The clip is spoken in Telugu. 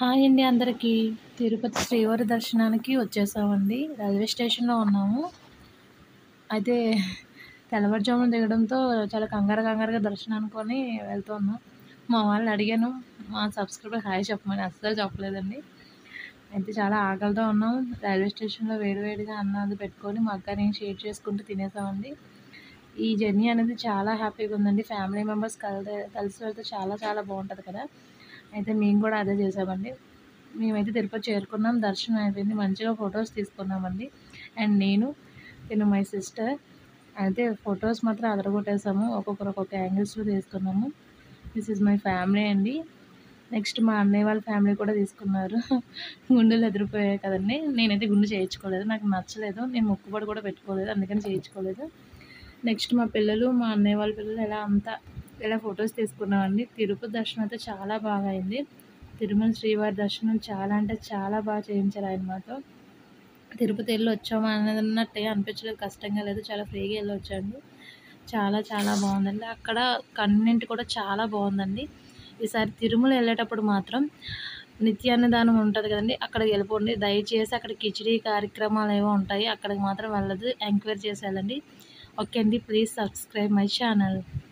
హాయ్ అండి అందరికీ తిరుపతి శ్రీవారి దర్శనానికి వచ్చేసామండి రైల్వే స్టేషన్లో ఉన్నాము అయితే తెల్లవారుజామున దిగడంతో చాలా కంగారు కంగారుగా దర్శనం అనుకొని వెళ్తున్నాం మా వాళ్ళని అడిగాను మా సబ్స్క్రైబర్ హాయ్ చెప్పమని అస్సలు చెప్పలేదండి అయితే చాలా ఆకలితో ఉన్నాం రైల్వే స్టేషన్లో వేడివేడిగా అన్నది పెట్టుకొని మా అక్క నేను షేర్ చేసుకుంటూ తినేసామండి ఈ జర్నీ అనేది చాలా హ్యాపీగా ఉందండి ఫ్యామిలీ మెంబర్స్ కలిసి కలిసి వెళ్తే చాలా చాలా బాగుంటుంది కదా అయితే మేము కూడా అదే చేసామండి మేమైతే తిరుపతి చేరుకున్నాం దర్శనం అయిపోయింది మంచిగా ఫొటోస్ తీసుకున్నామండి అండ్ నేను తిను మై సిస్టర్ అయితే ఫొటోస్ మాత్రం అదరగొట్టేసాము ఒక్కొక్కరు ఒక్కొక్క యాంగిల్స్లో తీసుకున్నాము దిస్ ఇస్ మై ఫ్యామిలీ అండి నెక్స్ట్ మా అన్నయ్య వాళ్ళ ఫ్యామిలీ కూడా తీసుకున్నారు గుండెలు ఎదిరిపోయాయి కదండి నేనైతే గుండు చేయించుకోలేదు నాకు నచ్చలేదు నేను మొక్కుబడి కూడా పెట్టుకోలేదు అందుకని చేయించుకోలేదు నెక్స్ట్ మా పిల్లలు మా అన్నయ్య వాళ్ళ పిల్లలు ఇలా అంతా ఇలా ఫొటోస్ తీసుకున్నామండి తిరుపతి దర్శనం అయితే చాలా బాగా అయింది తిరుమల శ్రీవారి దర్శనం చాలా అంటే చాలా బాగా చేయించారు ఆయన మాతో తిరుపతి వెళ్ళి వచ్చామా అనేది అన్నట్టే అనిపించలేదు కష్టంగా లేదు చాలా ఫ్రీగా వెళ్ళి వచ్చాండి చాలా చాలా బాగుందండి అక్కడ కన్నెంట్ కూడా చాలా బాగుందండి ఈసారి తిరుమల వెళ్ళేటప్పుడు మాత్రం నిత్యాన్నదానం ఉంటుంది కదండి అక్కడికి వెళ్ళిపోండి దయచేసి అక్కడ కిచిడీ కార్యక్రమాలు ఏవో ఉంటాయి అక్కడికి మాత్రం వెళ్ళదు ఎంక్వైరీ చేసి వెళ్ళండి ఓకే అండి ప్లీజ్ సబ్స్క్రైబ్ మై ఛానల్